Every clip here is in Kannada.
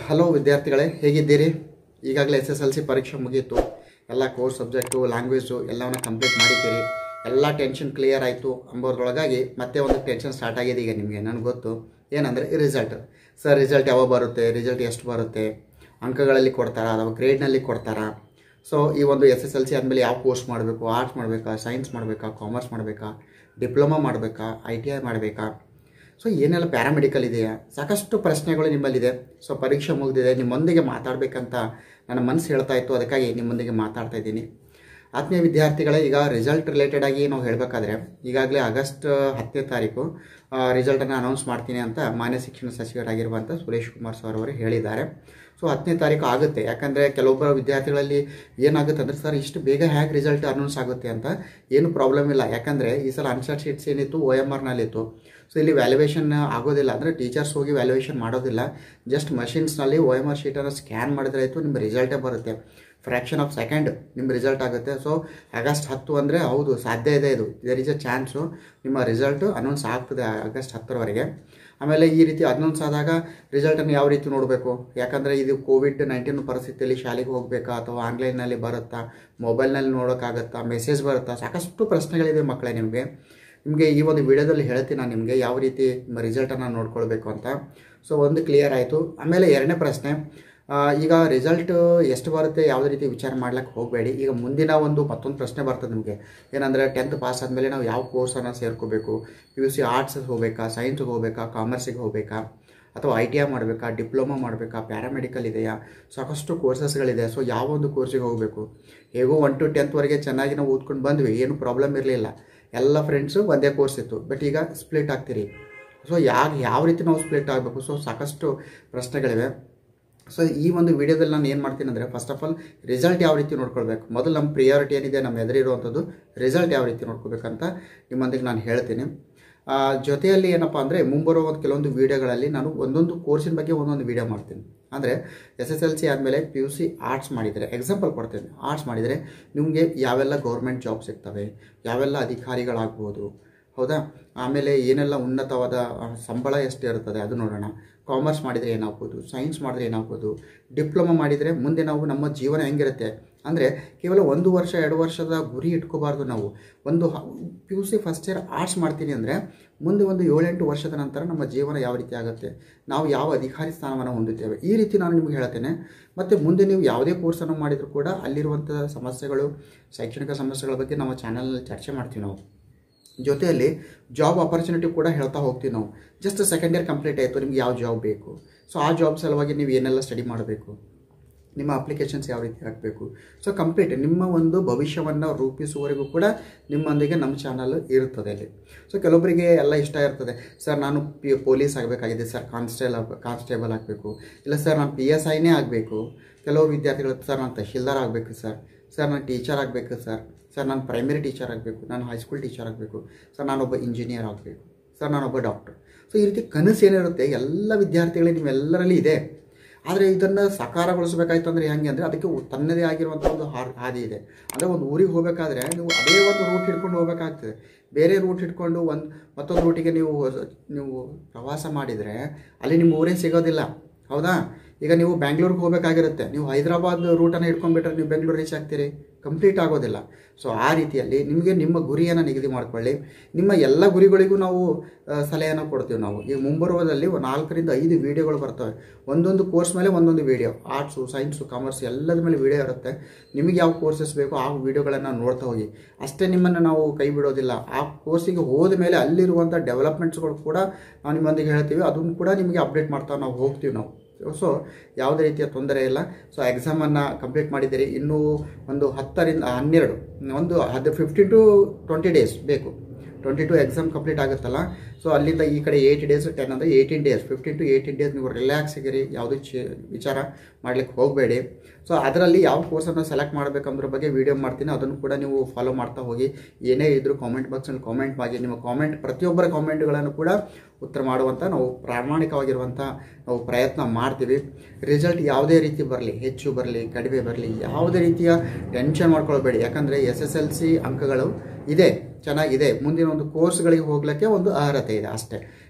ಹಲೋ ವಿದ್ಯಾರ್ಥಿಗಳೇ ಹೇಗಿದ್ದೀರಿ ಈಗಾಗಲೇ ಎಸ್ ಎಸ್ ಎಲ್ ಸಿ ಪರೀಕ್ಷೆ ಮುಗೀತು ಎಲ್ಲ ಕೋರ್ಸ್ ಸಬ್ಜೆಕ್ಟು ಲ್ಯಾಂಗ್ವೇಜು ಎಲ್ಲವನ್ನ ಕಂಪ್ಲೀಟ್ ಮಾಡಿದ್ದೀರಿ ಎಲ್ಲ ಟೆನ್ಷನ್ ಕ್ಲಿಯರ್ ಆಯಿತು ಅಂಬೋದ್ರೊಳಗಾಗಿ ಮತ್ತೆ ಒಂದು ಟೆನ್ಷನ್ ಸ್ಟಾರ್ಟ್ ಆಗಿದೆ ಈಗ ನಿಮಗೆ ನನಗೆ ಗೊತ್ತು ಏನಂದರೆ ರಿಸಲ್ಟ್ ಸರ್ ರಿಸಲ್ಟ್ ಯಾವಾಗ ಬರುತ್ತೆ ರಿಸಲ್ಟ್ ಎಷ್ಟು ಬರುತ್ತೆ ಅಂಕಗಳಲ್ಲಿ ಕೊಡ್ತಾರಾ ಅಥವಾ ಗ್ರೇಡ್ನಲ್ಲಿ ಕೊಡ್ತಾರಾ ಸೊ ಈ ಒಂದು ಎಸ್ ಎಸ್ ಎಲ್ ಸಿ ಆದಮೇಲೆ ಯಾವ ಕೋರ್ಸ್ ಮಾಡಬೇಕು ಆರ್ಟ್ಸ್ ಮಾಡಬೇಕಾ ಸೈನ್ಸ್ ಮಾಡಬೇಕಾ ಕಾಮರ್ಸ್ ಮಾಡಬೇಕಾ ಡಿಪ್ಲೊಮಾ ಮಾಡಬೇಕಾ ಐ ಟಿ ಐ ಮಾಡಬೇಕಾ ಸೊ ಏನೆಲ್ಲ ಪ್ಯಾರಾಮೆಡಿಕಲ್ ಇದೆಯಾ ಸಾಕಷ್ಟು ಪ್ರಶ್ನೆಗಳು ನಿಮ್ಮಲ್ಲಿದೆ ಸೊ ಪರೀಕ್ಷೆ ಮುಗಿದಿದೆ ನಿಮ್ಮೊಂದಿಗೆ ಮಾತಾಡಬೇಕಂತ ನನ್ನ ಮನಸ್ಸು ಹೇಳ್ತಾ ಇತ್ತು ಅದಕ್ಕಾಗಿ ನಿಮ್ಮೊಂದಿಗೆ ಮಾತಾಡ್ತಾ ಇದ್ದೀನಿ ಆತ್ಮೀಯ ವಿದ್ಯಾರ್ಥಿಗಳೇ ಈಗ ರಿಸಲ್ಟ್ ರಿಲೇಟೆಡ್ ಆಗಿ ನಾವು ಹೇಳಬೇಕಾದ್ರೆ ಈಗಾಗಲೇ ಆಗಸ್ಟ್ ಹತ್ತನೇ ತಾರೀಕು ರಿಸಲ್ಟನ್ನು ಅನೌನ್ಸ್ ಮಾಡ್ತೀನಿ ಅಂತ ಮಾನ್ಯ ಶಿಕ್ಷಣ ಸಚಿವರಾಗಿರುವಂಥ ಸುರೇಶ್ ಕುಮಾರ್ ಸರ್ ಅವರು ಹೇಳಿದ್ದಾರೆ ಸೊ ಹತ್ತನೇ ತಾರೀಕು ಆಗುತ್ತೆ ಯಾಕಂದರೆ ಕೆಲವೊಬ್ಬರ ವಿದ್ಯಾರ್ಥಿಗಳಲ್ಲಿ ಏನಾಗುತ್ತೆ ಅಂದರೆ ಸರ್ ಇಷ್ಟು ಬೇಗ ಹೇಗೆ ರಿಸಲ್ಟ್ ಅನೌನ್ಸ್ ಆಗುತ್ತೆ ಅಂತ ಏನು ಪ್ರಾಬ್ಲಮ್ ಇಲ್ಲ ಯಾಕಂದರೆ ಈ ಸಲ ಆನ್ಸರ್ ಶೀಟ್ಸ್ ಏನಿತ್ತು ಒ ಎಮ್ ಆರ್ನಲ್ಲಿತ್ತು ಸೊ ಇಲ್ಲಿ ವ್ಯಾಲ್ಯುವೇಷನ್ ಆಗೋದಿಲ್ಲ ಅಂದರೆ ಟೀಚರ್ಸ್ ಹೋಗಿ ವ್ಯಾಲ್ಯುವೇಷನ್ ಮಾಡೋದಿಲ್ಲ ಜಸ್ಟ್ ಮಷಿನ್ಸ್ನಲ್ಲಿ ಒ ಎಮ್ ಆರ್ ಶೀಟನ್ನು ಸ್ಕ್ಯಾನ್ ಮಾಡಿದ್ರೆ ಆಯಿತು ನಿಮ್ಮ ರಿಸಲ್ಟೇ ಬರುತ್ತೆ ಫ್ರ್ಯಾಕ್ಷನ್ ಆಫ್ ಸೆಕೆಂಡ್ ನಿಮ್ಮ ರಿಸಲ್ಟ್ ಆಗುತ್ತೆ ಸೊ ಆಗಸ್ಟ್ ಹತ್ತು ಅಂದರೆ ಹೌದು ಸಾಧ್ಯ ಇದೆ ಇದು ದೇರ್ ಇಸ್ ಎ ಚಾನ್ಸು ನಿಮ್ಮ ರಿಸಲ್ಟು ಅನೌನ್ಸ್ ಆಗ್ತದೆ ಆಗಸ್ಟ್ ಹತ್ತರವರೆಗೆ ಆಮೇಲೆ ಈ ರೀತಿ ಅನೌನ್ಸ್ ಆದಾಗ ರಿಸಲ್ಟನ್ನು ಯಾವ ರೀತಿ ನೋಡಬೇಕು ಯಾಕಂದರೆ ಇದು ಕೋವಿಡ್ ನೈನ್ಟೀನ್ ಪರಿಸ್ಥಿತಿಯಲ್ಲಿ ಶಾಲೆಗೆ ಹೋಗಬೇಕಾ ಅಥವಾ ಆನ್ಲೈನ್ನಲ್ಲಿ ಬರುತ್ತಾ ಮೊಬೈಲ್ನಲ್ಲಿ ನೋಡೋಕ್ಕಾಗತ್ತಾ ಮೆಸೇಜ್ ಬರುತ್ತಾ ಸಾಕಷ್ಟು ಪ್ರಶ್ನೆಗಳಿದೆ ಮಕ್ಕಳೇ ನಿಮಗೆ ನಿಮಗೆ ಈ ಒಂದು ವಿಡಿಯೋದಲ್ಲಿ ಹೇಳ್ತೀನಿ ನಾನು ನಿಮಗೆ ಯಾವ ರೀತಿ ನಿಮ್ಮ ರಿಸಲ್ಟನ್ನು ನೋಡ್ಕೊಳ್ಬೇಕು ಅಂತ ಸೊ ಒಂದು ಕ್ಲಿಯರ್ ಆಯಿತು ಆಮೇಲೆ ಎರಡನೇ ಪ್ರಶ್ನೆ ಆ, ಈಗ ರಿಸಲ್ಟ್ ಎಷ್ಟು ಬರುತ್ತೆ ಯಾವುದೇ ರೀತಿ ವಿಚಾರ ಮಾಡ್ಲಿಕ್ಕೆ ಹೋಗಬೇಡಿ ಈಗ ಮುಂದಿನ ಒಂದು ಮತ್ತೊಂದು ಪ್ರಶ್ನೆ ಬರ್ತದೆ ನಿಮಗೆ ಏನಂದರೆ ಟೆಂತ್ ಪಾಸ್ ಆದಮೇಲೆ ನಾವು ಯಾವ ಕೋರ್ಸನ್ನು ಸೇರ್ಕೋಬೇಕು ಪಿ ಯು ಸಿ ಆರ್ಟ್ಸಿಗೆ ಹೋಗಬೇಕಾ ಸೈನ್ಸ್ಗೆ ಹೋಗಬೇಕಾ ಕಾಮರ್ಸಿಗೆ ಹೋಗಬೇಕಾ ಅಥವಾ ಐ ಟಿ ಐ ಮಾಡಬೇಕಾ ಡಿಪ್ಲೊಮಾ ಮಾಡಬೇಕಾ ಪ್ಯಾರಾಮೆಡಿಕಲ್ ಇದೆಯಾ ಸಾಕಷ್ಟು ಕೋರ್ಸಸ್ಗಳಿದೆ ಸೊ ಯಾವ ಒಂದು ಕೋರ್ಸಿಗೆ ಹೋಗಬೇಕು ಹೇಗೋ ಒನ್ ಟು ಟೆಂತ್ವರೆಗೆ ಚೆನ್ನಾಗಿ ನಾವು ಓದ್ಕೊಂಡು ಬಂದ್ವಿ ಏನು ಪ್ರಾಬ್ಲಮ್ ಇರಲಿಲ್ಲ ಎಲ್ಲ ಫ್ರೆಂಡ್ಸು ಒಂದೇ ಕೋರ್ಸ್ ಇತ್ತು ಬಟ್ ಈಗ ಸ್ಪ್ಲಿಟ್ ಆಗ್ತೀರಿ ಸೊ ಯಾಕೆ ಯಾವ ರೀತಿ ನಾವು ಸ್ಪ್ಲಿಟ್ ಆಗಬೇಕು ಸೊ ಸಾಕಷ್ಟು ಪ್ರಶ್ನೆಗಳಿವೆ ಸೊ ಈ ಒಂದು ವಿಡಿಯೋದಲ್ಲಿ ನಾನು ಏನು ಮಾಡ್ತೀನಿ ಅಂದರೆ ಫಸ್ಟ್ ಆಫ್ ಆಲ್ ರಿಸಲ್ಟ್ ಯಾವ ರೀತಿ ನೋಡ್ಕೊಳ್ಬೇಕು ಮೊದಲು ನಮ್ಮ ಪ್ರಿಯಾರಿಟಿ ಏನಿದೆ ನಮ್ಮ ಎದುರಿರುವಂಥದ್ದು ರಿಸಲ್ಟ್ ಯಾವ ರೀತಿ ನೋಡ್ಕೋಬೇಕಂತ ನಿಮ್ಮೊಂದಿಗೆ ನಾನು ಹೇಳ್ತೀನಿ ಆ, ಜೊತೆಯಲ್ಲಿ ಏನಪ್ಪ ಅಂದರೆ ಮುಂಬರುವ ಒಂದು ಕೆಲವೊಂದು ವೀಡಿಯೋಗಳಲ್ಲಿ ನಾನು ಒಂದೊಂದು ಕೋರ್ಸಿನ ಬಗ್ಗೆ ಒಂದೊಂದು ವೀಡಿಯೋ ಮಾಡ್ತೀನಿ ಅಂದರೆ ಎಸ್ ಎಸ್ ಎಲ್ ಸಿ ಆದಮೇಲೆ ಪಿ ಯು ಸಿ ಆರ್ಟ್ಸ್ ಮಾಡಿದರೆ ಎಕ್ಸಾಂಪಲ್ ಕೊಡ್ತೇನೆ ಆರ್ಟ್ಸ್ ಮಾಡಿದರೆ ನಿಮಗೆ ಯಾವೆಲ್ಲ ಗೌರ್ಮೆಂಟ್ ಜಾಬ್ ಸಿಗ್ತವೆ ಯಾವೆಲ್ಲ ಅಧಿಕಾರಿಗಳಾಗ್ಬೋದು ಹೌದಾ ಆಮೇಲೆ ಏನೆಲ್ಲ ಉನ್ನತವಾದ ಆ, ಸಂಬಳ ಎಷ್ಟು ಇರ್ತದೆ ಅದು ನೋಡೋಣ ಕಾಮರ್ಸ್ ಮಾಡಿದರೆ ಏನಾಗ್ಬೋದು ಸೈನ್ಸ್ ಮಾಡಿದ್ರೆ ಏನಾಗ್ಬೋದು ಡಿಪ್ಲೊಮಾ ಮಾಡಿದರೆ ಮುಂದೆ ನಾವು ನಮ್ಮ ಜೀವನ ಹೆಂಗಿರುತ್ತೆ ಅಂದರೆ ಕೇವಲ ಒಂದು ವರ್ಷ ಎರಡು ವರ್ಷದ ಗುರಿ ಇಟ್ಕೋಬಾರ್ದು ನಾವು ಒಂದು P U C first year arts ಮಾಡ್ತೀನಿ ಅಂದರೆ ಮುಂದೆ ಒಂದು ಏಳೆಂಟು ವರ್ಷದ ನಂತರ ನಮ್ಮ ಜೀವನ ಯಾವ ರೀತಿ ಆಗುತ್ತೆ ನಾವು ಯಾವ ಅಧಿಕಾರಿ ಸ್ಥಾನವನ್ನು ಹೊಂದುತ್ತೇವೆ ಈ ರೀತಿ ನಾನು ನಿಮಗೆ ಹೇಳ್ತೇನೆ ಮತ್ತು ಮುಂದೆ ನೀವು ಯಾವುದೇ ಕೋರ್ಸನ್ನು ಮಾಡಿದರೂ ಕೂಡ ಅಲ್ಲಿರುವಂಥ ಸಮಸ್ಯೆಗಳು ಶೈಕ್ಷಣಿಕ ಸಮಸ್ಯೆಗಳ ಬಗ್ಗೆ ನಮ್ಮ ಚಾನಲ್ನಲ್ಲಿ ಚರ್ಚೆ ಮಾಡ್ತೀವಿ ನಾವು ಜೊತೆಯಲ್ಲಿ ಜಾಬ್ ಆಪರ್ಚುನಿಟಿ ಕೂಡ ಹೇಳ್ತಾ ಹೋಗ್ತೀವಿ ನಾವು ಜಸ್ಟ್ ಸೆಕೆಂಡ್ ಇಯರ್ ಕಂಪ್ಲೀಟ್ ಆಯಿತು ನಿಮ್ಗೆ ಯಾವ ಜಾಬ್ ಬೇಕು ಸೊ ಆ ಜಾಬ್ ಸಲುವಾಗಿ ನೀವು ಏನೆಲ್ಲ ಸ್ಟಡಿ ಮಾಡಬೇಕು ನಿಮ್ಮ ಅಪ್ಲಿಕೇಶನ್ಸ್ ಯಾವ ರೀತಿ ಹಾಕಬೇಕು ಸೊ ಕಂಪ್ಲೀಟ್ ನಿಮ್ಮ ಒಂದು ಭವಿಷ್ಯವನ್ನು ರೂಪಿಸುವವರೆಗೂ ಕೂಡ ನಿಮ್ಮೊಂದಿಗೆ ನಮ್ಮ ಚಾನಲ್ ಇರುತ್ತದೆ ಅಲ್ಲಿ ಸೊ ಕೆಲವೊಬ್ಬರಿಗೆ ಎಲ್ಲ ಇಷ್ಟ ಇರ್ತದೆ ಸರ್ ನಾನು ಪಿ ಪೊಲೀಸ್ ಆಗಬೇಕಾಗಿದೆ ಸರ್ ಕಾನ್ಸ್ಟೇಬಲ್ ಕಾನ್ಸ್ಟೇಬಲ್ ಆಗಬೇಕು ಇಲ್ಲ ಸರ್ ನಾನು ಪಿ ಎಸ್ ಐನೇ ಆಗಬೇಕು ಕೆಲವು ವಿದ್ಯಾರ್ಥಿಗಳು ಸರ್ ನಾನು ತಹಶೀಲ್ದಾರ್ ಆಗಬೇಕು ಸರ್ ಸರ್ ನಾನು ಟೀಚರ್ ಆಗಬೇಕು ಸರ್ ಸರ್ ನಾನು ಪ್ರೈಮರಿ ಟೀಚರ್ ಆಗಬೇಕು ನಾನು ಹೈಸ್ಕೂಲ್ ಟೀಚರ್ ಆಗಬೇಕು ಸರ್ ನಾನೊಬ್ಬ ಇಂಜಿನಿಯರ್ ಆಗಬೇಕು ಸರ್ ನಾನೊಬ್ಬ ಡಾಕ್ಟರ್ ಸೊ ಈ ರೀತಿ ಕನಸು ಏನಿರುತ್ತೆ ಎಲ್ಲ ವಿದ್ಯಾರ್ಥಿಗಳಿಗೆ ನಿಮ್ಮೆಲ್ಲರಲ್ಲಿ ಇದೆ ಆದರೆ ಇದನ್ನು ಸಾಕಾರಗೊಳಿಸಬೇಕಾಯ್ತು ಅಂದರೆ ಹೆಂಗೆ ಅಂದರೆ ಅದಕ್ಕೆ ಉ- ತನ್ನದೇ ಆಗಿರುವಂಥ ಒಂದು ಹಾರ್ ಹಾದಿ ಇದೆ ಅಂದರೆ ಒಂದು ಊರಿಗೆ ಹೋಗಬೇಕಾದ್ರೆ ನೀವು ಅದೇ ಒಂದು ರೂಟ್ ಹಿಡ್ಕೊಂಡು ಹೋಗಬೇಕಾಗ್ತದೆ ಬೇರೆ ರೂಟ್ ಹಿಡ್ಕೊಂಡು ಒಂದು ಮತ್ತೊಂದು ರೂಟಿಗೆ ನೀವು ನೀವು ಪ್ರವಾಸ ಮಾಡಿದರೆ ಅಲ್ಲಿ ನಿಮ್ಮ ಊರೇ ಸಿಗೋದಿಲ್ಲ ಹೌದಾ ಈಗ ನೀವು ಬ್ಯಾಂಗ್ಳೂರಿಗೆ ಹೋಗಬೇಕಾಗಿರುತ್ತೆ ನೀವು ಹೈದರಾಬಾದ್ ರೂಟನ್ನು ಹಿಡ್ಕೊಂಡ್ಬಿಟ್ರೆ ನೀವು ಬೆಂಗಳೂರು ರೀಚ್ ಆಗ್ತೀರಿ ಕಂಪ್ಲೀಟ್ ಆಗೋದಿಲ್ಲ ಸೊ ಆ ರೀತಿಯಲ್ಲಿ ನಿಮಗೆ ನಿಮ್ಮ ಗುರಿಯನ್ನು ನಿಗದಿ ಮಾಡ್ಕೊಳ್ಳಿ ನಿಮ್ಮ ಎಲ್ಲ ಗುರಿಗಳಿಗೂ ನಾವು ಆ, ಸಲಹೆಯನ್ನು ಕೊಡ್ತೀವಿ ನಾವು ಈಗ ಮುಂಬರುವುದಲ್ಲಿ ಒಂದು ನಾಲ್ಕರಿಂದ ಐದು ವೀಡಿಯೋಗಳು ಬರ್ತವೆ ಒಂದೊಂದು ಕೋರ್ಸ್ ಮೇಲೆ ಒಂದೊಂದು ವೀಡಿಯೋ ಆರ್ಟ್ಸು ಸೈನ್ಸು ಕಾಮರ್ಸ್ ಎಲ್ಲದ ಮೇಲೆ ವೀಡಿಯೋ ಇರುತ್ತೆ ನಿಮಗೆ ಯಾವ ಕೋರ್ಸಸ್ ಬೇಕೋ ಆ ವೀಡಿಯೋಗಳನ್ನು ನೋಡ್ತಾ ಹೋಗಿ ಅಷ್ಟೇ ನಿಮ್ಮನ್ನು ನಾವು ಕೈ ಬಿಡೋದಿಲ್ಲ ಆ ಕೋರ್ಸಿಗೆ ಹೋದ ಮೇಲೆ ಅಲ್ಲಿರುವಂಥ ಡೆವಲಪ್ಮೆಂಟ್ಸ್ಗಳು ಕೂಡ ನಾವು ನಿಮ್ಮೊಂದಿಗೆ ಹೇಳ್ತೀವಿ ಅದನ್ನು ಕೂಡ ನಿಮಗೆ ಅಪ್ಡೇಟ್ ಮಾಡ್ತಾ ನಾವು ಹೋಗ್ತೀವಿ ನಾವು ಸೊ ಯಾವುದೇ ರೀತಿಯ ತೊಂದರೆ ಇಲ್ಲ ಸೊ ಎಕ್ಸಾಮನ್ನು ಕಂಪ್ಲೀಟ್ ಮಾಡಿದ್ದೀರಿ ಇನ್ನೂ ಒಂದು ಹತ್ತರಿಂದ ಹನ್ನೆರಡು ಒಂದು ಹದ್ ಫಿಫ್ಟೀನ್ ಟು ಟ್ವೆಂಟಿ ಡೇಸ್ ಬೇಕು ಟ್ವೆಂಟಿ ಟು ಎಕ್ಸಾಮ್ ಕಂಪ್ಲೀಟ್ ಆಗುತ್ತಲ್ಲ ಸೊ ಅಲ್ಲಿಂದ ಈ ಕಡೆ ಏಯ್ಟ್ ಡೇಸ್ ಟೆನ್ ಅಂದರೆ eighteen days fifteen to eighteen days ನೀವು ರಿಲ್ಯಾಕ್ಸ್ ಆಗಿರಿ ಯಾವುದೇ ಚಿ ವಿಚಾರ ಮಾಡ್ಲಿಕ್ಕೆ ಹೋಗಬೇಡಿ ಸೊ ಅದರಲ್ಲಿ ಯಾವ ಕೋರ್ಸನ್ನು ಸೆಲೆಕ್ಟ್ ಮಾಡಬೇಕಂದ್ರ ಬಗ್ಗೆ ವೀಡಿಯೋ ಮಾಡ್ತೀನಿ ಅದನ್ನು ಕೂಡ ನೀವು ಫಾಲೋ ಮಾಡ್ತಾ ಹೋಗಿ ಏನೇ ಇದ್ದರೂ ಕಾಮೆಂಟ್ ಬಾಕ್ಸಲ್ಲಿ ಕಾಮೆಂಟ್ ಮಾಡಿ ನಿಮ್ಮ ಕಾಮೆಂಟ್ ಪ್ರತಿಯೊಬ್ಬರ ಕಾಮೆಂಟ್ಗಳನ್ನು ಕೂಡ ಉತ್ತರ ಮಾಡುವಂಥ ನಾವು ಪ್ರಾಮಾಣಿಕವಾಗಿರುವಂಥ ನಾವು ಪ್ರಯತ್ನ ಮಾಡ್ತೀವಿ ರಿಸಲ್ಟ್ ಯಾವುದೇ ರೀತಿ ಬರಲಿ ಹೆಚ್ಚು ಬರಲಿ ಕಡಿಮೆ ಬರಲಿ ಯಾವುದೇ ರೀತಿಯ ಟೆನ್ಷನ್ ಮಾಡ್ಕೊಳ್ಬೇಡಿ ಯಾಕಂದರೆ ಎಸ್ ಎಸ್ ಎಲ್ ಸಿ ಅಂಕಗಳು ಇದೆ ಚೆನ್ನಾಗಿದೆ ಮುಂದಿನ ಒಂದು ಕೋರ್ಸ್ಗಳಿಗೆ ಹೋಗ್ಲಿಕ್ಕೆ ಒಂದು ಅರ್ಹತೆ ಇದೆ ಅಷ್ಟೇ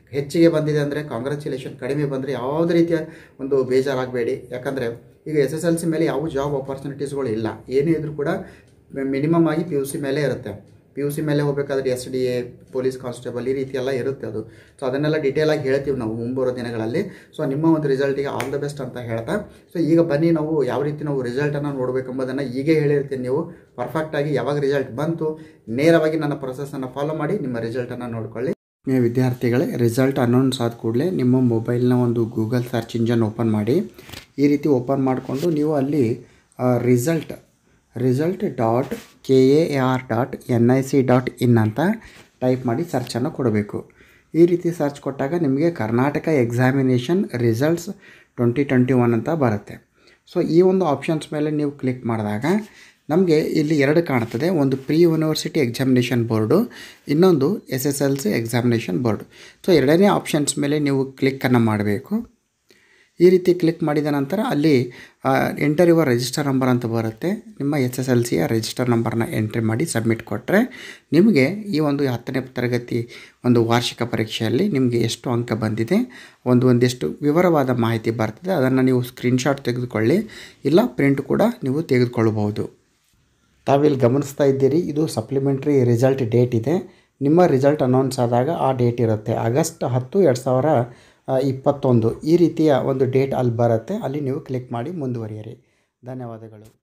ಹೆಚ್ಚಿಗೆ ಬಂದಿದೆ ಅಂದರೆ ಕಾಂಗ್ರ್ಯಾಚುಲೇಷನ್ ಕಡಿಮೆ ಬಂದರೆ ಯಾವುದೇ ರೀತಿಯ ಒಂದು ಬೇಜಾರಾಗಬೇಡಿ ಯಾಕಂದರೆ ಈಗ ಎಸ್ ಎಸ್ ಎಲ್ ಸಿ ಮೇಲೆ ಯಾವ ಜಾಬ್ ಆಪರ್ಚುನಿಟೀಸ್ಗಳು ಇಲ್ಲ ಏನೇ ಇದ್ರೂ ಕೂಡ ಮಿನಿಮಮ್ ಆಗಿ ಪಿ ಯು ಸಿ ಮೇಲೆ ಇರುತ್ತೆ ಪಿ ಯು ಸಿ ಮೇಲೆ ಹೋಗಬೇಕಾದ್ರೆ S D A police constable ಈ ರೀತಿ ಎಲ್ಲ ಇರುತ್ತೆ ಅದು ಸೊ ಅದನ್ನೆಲ್ಲ ಡೀಟೇಲಾಗಿ ಹೇಳ್ತೀವಿ ನಾವು ಮುಂಬರೋ ದಿನಗಳಲ್ಲಿ ಸೊ ನಿಮ್ಮ ಒಂದು ರಿಸಲ್ಟಿಗೆ ಆಲ್ ದ ಬೆಸ್ಟ್ ಅಂತ ಹೇಳ್ತಾ ಸೊ ಈಗ ಬನ್ನಿ ನಾವು ಯಾವ ರೀತಿ ನಾವು ರಿಸಲ್ಟನ್ನು ನೋಡಬೇಕೆಂಬುದನ್ನು ಈಗೇ ಹೇಳಿರ್ತೀನಿ ನೀವು ಪರ್ಫೆಕ್ಟಾಗಿ ಯಾವಾಗ ರಿಸಲ್ಟ್ ಬಂತು ನೇರವಾಗಿ ನನ್ನ ಪ್ರೊಸೆಸನ್ನು ಫಾಲೋ ಮಾಡಿ ನಿಮ್ಮ ರಿಸಲ್ಟನ್ನು ನೋಡ್ಕೊಳ್ಳಿ ನೀವು ವಿದ್ಯಾರ್ಥಿಗಳೇ ರಿಸಲ್ಟ್ ಅನೌನ್ಸ್ ಆದ ಕೂಡಲೇ ನಿಮ್ಮ ಮೊಬೈಲ್ನ ಒಂದು ಗೂಗಲ್ ಸರ್ಚ್ ಇಂಜನ್ ಓಪನ್ ಮಾಡಿ ಈ ರೀತಿ ಓಪನ್ ಮಾಡಿಕೊಂಡು ನೀವು ಅಲ್ಲಿ result result dot K A R dot N I C dot in ಅಂತ ಟೈಪ್ ಮಾಡಿ ಸರ್ಚನ್ನು ಕೊಡಬೇಕು ಈ ರೀತಿ ಸರ್ಚ್ ಕೊಟ್ಟಾಗ ನಿಮಗೆ Karnataka examination results twenty twenty one ಅಂತ ಬರುತ್ತೆ ಸೊ ಈ ಒಂದು ಆಪ್ಷನ್ಸ್ ಮೇಲೆ ನೀವು ಕ್ಲಿಕ್ ಮಾಡಿದಾಗ ನಮಗೆ ಇಲ್ಲಿ ಎರಡು ಕಾಣ್ತದೆ ಒಂದು ಪ್ರೀ ಯೂನಿವರ್ಸಿಟಿ ಎಕ್ಸಾಮಿನೇಷನ್ ಬೋರ್ಡು ಇನ್ನೊಂದು S S L C examination board so ಎರಡನೇ ಆಪ್ಷನ್ಸ್ ಮೇಲೆ ನೀವು ಕ್ಲಿಕ್ಕನ್ನು ಮಾಡಬೇಕು ಈ ರೀತಿ ಕ್ಲಿಕ್ ಮಾಡಿದ ನಂತರ ಅಲ್ಲಿ ಎಂಟರ್ ಯುವರ್ ರಿಜಿಸ್ಟರ್ ನಂಬರ್ ಅಂತ ಬರುತ್ತೆ ನಿಮ್ಮ ಎಸ್ ಎಸ್ ಎಲ್ ಸಿಯ ರಿಜಿಸ್ಟರ್ ನಂಬರ್ನ ಎಂಟ್ರಿ ಮಾಡಿ ಸಬ್ಮಿಟ್ ಕೊಟ್ಟರೆ ನಿಮಗೆ ಈ ಒಂದು ಹತ್ತನೇ ತರಗತಿ ಒಂದು ವಾರ್ಷಿಕ ಪರೀಕ್ಷೆಯಲ್ಲಿ ನಿಮಗೆ ಎಷ್ಟು ಅಂಕ ಬಂದಿದೆ ಒಂದು ಒಂದಿಷ್ಟು ವಿವರವಾದ ಮಾಹಿತಿ ಬರ್ತದೆ ಅದನ್ನು ನೀವು ಸ್ಕ್ರೀನ್ಶಾಟ್ ತೆಗೆದುಕೊಳ್ಳಿ ಇಲ್ಲ ಪ್ರಿಂಟ್ ಕೂಡ ನೀವು ತೆಗೆದುಕೊಳ್ಳಬಹುದು ತಾವಿಲ್ಲಿ ಗಮನಿಸ್ತಾ ಇದ್ದೀರಿ ಇದು ಸಪ್ಲಿಮೆಂಟ್ರಿ ರಿಸಲ್ಟ್ ಡೇಟ್ ಇದೆ ನಿಮ್ಮ ರಿಸಲ್ಟ್ ಅನೌನ್ಸ್ ಆದಾಗ ಆ ಡೇಟ್ ಇರುತ್ತೆ ಆಗಸ್ಟ್ ಹತ್ತು ಎರಡು ಸಾವಿರ ಇಪ್ಪತ್ತೊಂದು ಈ ರೀತಿಯ ಒಂದು ಡೇಟ್ ಅಲ್ಲಿ ಬರುತ್ತೆ ಅಲ್ಲಿ ನೀವು ಕ್ಲಿಕ್ ಮಾಡಿ ಮುಂದುವರಿಯಿರಿ ಧನ್ಯವಾದಗಳು